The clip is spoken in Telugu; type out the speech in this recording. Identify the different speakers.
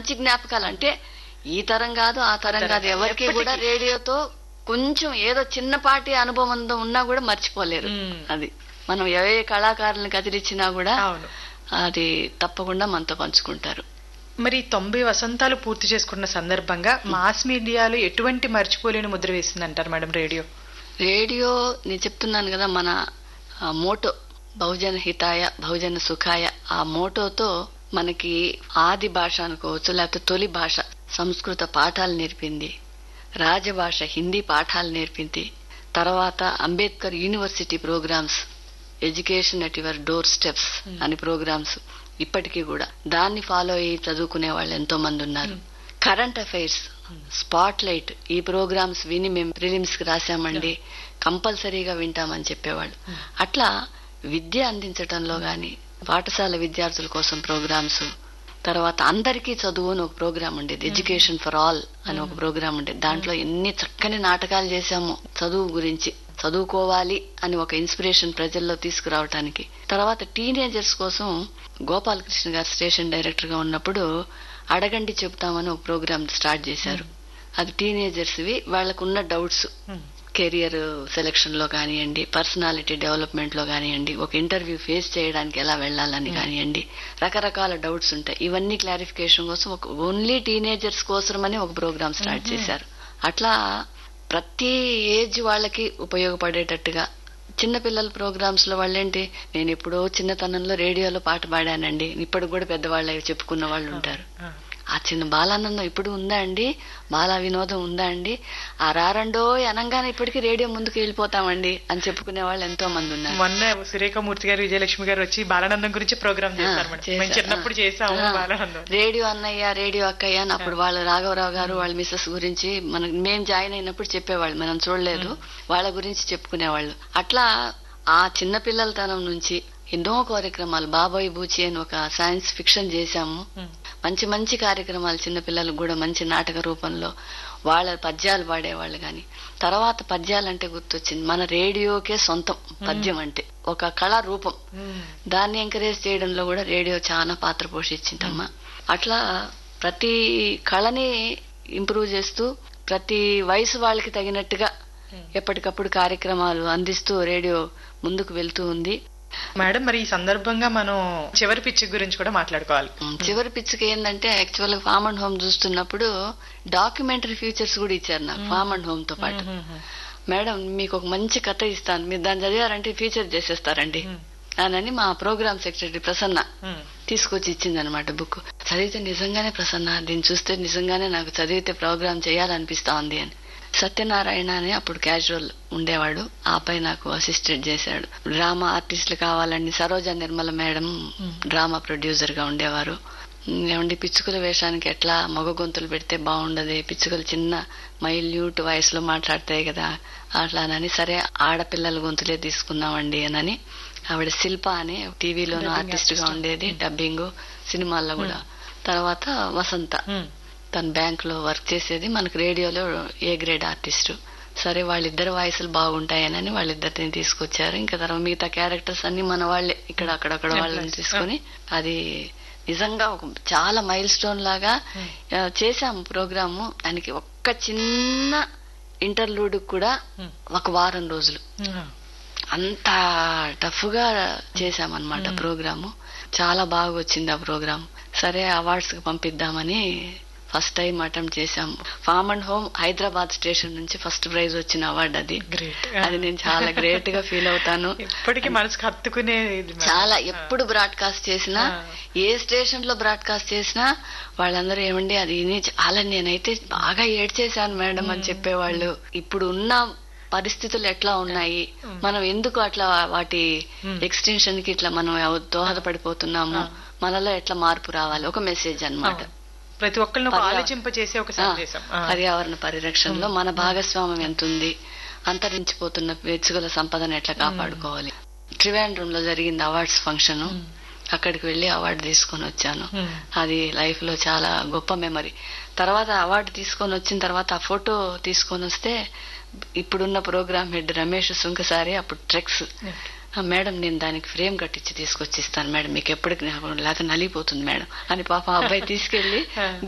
Speaker 1: మంచి జ్ఞాపకాలు అంటే ఈ తరం కాదు ఆ తరం కాదు ఎవరికి కూడా రేడియోతో కొంచెం ఏదో చిన్నపాటి అనుభవం ఉన్నా కూడా మర్చిపోలేరు
Speaker 2: మ్మ్.
Speaker 1: అది మనం ఏ కళాకారులను కదిలిచ్చినా కూడా
Speaker 2: అవును
Speaker 1: అది తప్పకుండా మనతో పంచుకుంటారు
Speaker 2: మరి తొంభై వసంతాలు పూర్తి చేసుకున్న సందర్భంగా మాస్ మీడియాలో ఎటువంటి మర్చిపోలేని ముద్ర వేసిందంటారు మేడం రేడియో
Speaker 1: రేడియో నేను చెప్తున్నాను కదా మన ఆ, మోటో బహుజన హితాయ బహుజన సుఖాయ ఆ మోటోతో మనకి ఆది భాష అనుకోవచ్చు లేకపోతే తొలి భాష సంస్కృత పాఠాలు నేర్పింది రాజభాష హిందీ పాఠాలు నేర్పింది తర్వాత Ambedkar university programmes education at your doorsteps అని ప్రోగ్రామ్స్ ఇప్పటికీ కూడా దాన్ని ఫాలో అయ్యి చదువుకునే వాళ్ళు ఎంతో మంది ఉన్నారు కరెంట్ అఫైర్స్ స్పాట్ లైట్ ఈ ప్రోగ్రామ్స్ విని మేము ప్రిలిమ్స్ కి రాశామండి కంపల్సరీగా వింటామని చెప్పేవాళ్ళు అట్లా విద్య అందించటంలో గాని పాఠశాల విద్యార్థుల కోసం ప్రోగ్రామ్స్ తర్వాత అందరికీ చదువు అని ఒక ప్రోగ్రామ్ ఉండేది ఎడ్యుకేషన్ ఫర్ ఆల్ అని ఒక ప్రోగ్రామ్ ఉండేది దాంట్లో ఎన్ని చక్కని నాటకాలు చేశాము చదువు గురించి చదువుకోవాలి అని ఒక ఇన్స్పిరేషన్ ప్రజల్లో తీసుకురావటానికి తర్వాత టీనేజర్స్ కోసం గోపాలకృష్ణ గారు స్టేషన్ డైరెక్టర్ గా ఉన్నప్పుడు అడగండి చెబుతామని ఒక ప్రోగ్రామ్ స్టార్ట్ చేశారు అది టీనేజర్స్వి వాళ్ళకున్న డౌట్స్ కెరియర్ సెలక్షన్ లో కానివ్వండి పర్సనాలిటీ డెవలప్మెంట్ లో కానివ్వండి ఒక ఇంటర్వ్యూ ఫేస్ చేయడానికి ఎలా వెళ్ళాలని కానివ్వండి రకరకాల డౌట్స్ ఉంటాయి ఇవన్నీ క్లారిఫికేషన్ కోసం ఒక ఓన్లీ టీనేజర్స్ కోసమని ఒక ప్రోగ్రామ్ స్టార్ట్ చేశారు అట్లా ప్రతి ఏజ్ వాళ్ళకి ఉపయోగపడేటట్టుగా చిన్నపిల్లల ప్రోగ్రామ్స్ లో వాళ్ళేంటి నేను ఎప్పుడో చిన్నతనంలో రేడియోలో పాట పాడానండి ఇప్పటికి కూడా పెద్దవాళ్ళు చెప్పుకున్న వాళ్ళు ఉంటారు ఆ చిన్న బాలానందం ఇప్పుడు ఉందా అండి బాలా వినోదం ఉందా అండి ఆ రారండో అనంగానే ఇప్పటికీ రేడియో ముందుకు వెళ్ళిపోతామండి అని చెప్పుకునే వాళ్ళు ఎంతో మంది ఉన్నారు
Speaker 2: మొన్న సురేఖమూర్తి గారు విజయలక్ష్మి గారు వచ్చి బాలానందం గురించి ప్రోగ్రామ్ చేశారు మేడం
Speaker 1: చేశా-
Speaker 2: మేము చిన్నప్పుడు చేసాము
Speaker 1: ఆ,
Speaker 2: బాలానందం
Speaker 1: రేడియో అన్నయ్య రేడియో అక్కయ్య అని అప్పుడు వాళ్ళ రాఘవరావు గారు వాళ్ళ మిస్సెస్ గురించి మనం మేము జాయిన్ అయినప్పుడు చెప్పేవాళ్ళు మనం చూడలేదు వాళ్ళ గురించి చెప్పుకునేవాళ్ళు అట్లా ఆ చిన్న పిల్లలతనం నుంచి ఎన్నో కార్యక్రమాలు బాబాయ్ బూచి అని ఒక సైన్స్ ఫిక్షన్ చేశాము మంచి మంచి కార్యక్రమాలు చిన్నపిల్లలకు కూడా మంచి నాటక రూపంలో వాళ్ళ పద్యాలు పాడేవాళ్ళు గాని తర్వాత పద్యాలంటే గుర్తొచ్చింది మన రేడియోకే సొంతం పద్యం అంటే ఒక కళా రూపం దాన్ని ఎంకరేజ్ చేయడంలో కూడా రేడియో చాలా పాత్ర పోషించిందమ్మా అట్లా ప్రతి కళని ఇంప్రూవ్ చేస్తూ ప్రతి వయసు వాళ్ళకి తగినట్టుగా ఎప్పటికప్పుడు కార్యక్రమాలు అందిస్తూ రేడియో ముందుకు వెళ్తూ ఉంది
Speaker 2: మేడం మరి ఈ సందర్భంగా మనం చివరి పిచ్చి గురించి కూడా మాట్లాడుకోవాలి
Speaker 1: ఉమ్, చివరి పిచ్చుకి ఏంటంటే యాక్చువల్ గా ఫామ్ అండ్ హోమ్ చూస్తున్నప్పుడు డాక్యుమెంటరీ ఫీచర్స్ కూడా ఇచ్చారు నాకు ఫామ్ అండ్ హోమ్ తో పాటు మేడం మీకు ఒక మంచి కథ ఇస్తాను మీరు దాన్ని చదివారంటే ఫీచర్ చేసేస్తారండి అని మా ప్రోగ్రామ్ సెక్రటరీ ప్రసన్న తీసుకొచ్చి ఇచ్చిందనమాట బుక్ చదివితే నిజంగానే ప్రసన్న దీన్ని చూస్తే నిజంగానే నాకు చదివితే ప్రోగ్రామ్ చేయాలనిపిస్తా ఉంది అని సత్యనారాయణ అని అప్పుడు క్యాజువల్ ఉండేవాడు ఆ అబ్బాయి నాకు అసిస్టెంట్ చేశాడు డ్రామా ఆర్టిస్టులు కావాలని Saroja Nirmala madam drama producer గా ఉండేవారు ఏమండి పిచ్చుకల వేషానికి ఎట్లా మగ గొంతులు పెడితే బాగుండదు పిచ్చుకలు చిన్న మైల్యూట్ వయసులో మాట్లాడతాయి కదా అట్లానని సరే ఆడపిల్లల గొంతులే తీసుకున్నామండి అని ఆవిడ శిల్ప అని టీవీలోనూ ఆర్టిస్ట్ గా ఉండేది డబ్బింగ్ సినిమాల్లో కూడా తర్వాత వసంత తను బ్యాంక్ లో వర్క్ చేసేది మనకు రేడియోలో ఏ గ్రేడ్ ఆర్టిస్ట్ సరే వాళ్ళిద్దరు వాయిస్లు బాగుంటాయనని వాళ్ళిద్దరిని తీసుకొచ్చారు ఇంకా తర్వాత మిగతా క్యారెక్టర్స్ అన్ని మన వాళ్ళే ఇక్కడ అక్కడక్కడ వాళ్ళని తీసుకొని అది నిజంగా ఒక చాలా మైల్ స్టోన్ లాగా ఆ, చేశాము ప్రోగ్రాము దానికి ఒక్క చిన్న ఇంటర్లూడ్ కూడా ఒక వారం రోజులు అంత టఫ్ గా చేశామన్నమాట ప్రోగ్రాము చాలా బాగా వచ్చింది ఆ ప్రోగ్రామ్ సరే అవార్డ్స్ కి పంపిద్దామని ఫస్ట్ టైం అటెంప్ట్ చేశాము farm and home Hyderabad station నుంచి ఫస్ట్ ప్రైజ్ వచ్చిన అవార్డు అది
Speaker 2: గ్రేట్
Speaker 1: అది నేను చాలా గ్రేట్ గా ఫీల్ అవుతాను
Speaker 2: ఇప్పటికీ మనసుకు హత్తుకునే ఇది మేడం.
Speaker 1: చాలా ఎప్పుడు బ్రాడ్కాస్ట్ చేసినా ఏ స్టేషన్ లో బ్రాడ్కాస్ట్ చేసినా వాళ్ళందరూ ఏమండి అది విని చాలా నేనైతే బాగా ఏడ్చేశాను మేడం అని చెప్పేవాళ్ళు ఇప్పుడు ఉన్న పరిస్థితులు ఎట్లా ఉన్నాయి మనం ఎందుకు అట్లా వాటి ఎక్స్టెన్షన్ కి ఇట్లా మనం ఎవ- దోహదపడిపోతున్నాము మనలో ఎట్లా మార్పు రావాలి ఒక మెసేజ్ అన్నమాట
Speaker 2: ప్రతి ఒక్కరిని ఒక ఆలోచింప చేసే ఒక సందేశం ఆ.
Speaker 1: పర్యావరణ పరిరక్షణలో మన భాగస్వామ్యం ఎంత ఉంది అంతరించిపోతున్న వెచ్చుగల సంపదను ఎట్లా కాపాడుకోవాలి త్రివేంద్రంలో జరిగింది అవార్డ్స్ ఫంక్షన్ అక్కడికి వెళ్లి అవార్డు తీసుకొని వచ్చాను
Speaker 2: Hmm.
Speaker 1: అది లైఫ్ లో చాలా గొప్ప మెమరీ తర్వాత అవార్డు తీసుకొని వచ్చిన తర్వాత ఆ ఫోటో తీసుకొని వస్తే ఇప్పుడున్న ప్రోగ్రామ్ హెడ్ రమేష్ సుంకసారి అప్పుడు ట్రెక్స్ "ఆ, మేడం నేను దానికి ఫ్రేమ్ కట్టించి తీసుకొచ్చి ఇస్తాను మేడం మీకు ఎప్పటికి జ్ఞాపకం లేక నలిగిపోతుంది మేడం అని పాప ఆ అబ్బాయి తీసుకెళ్లి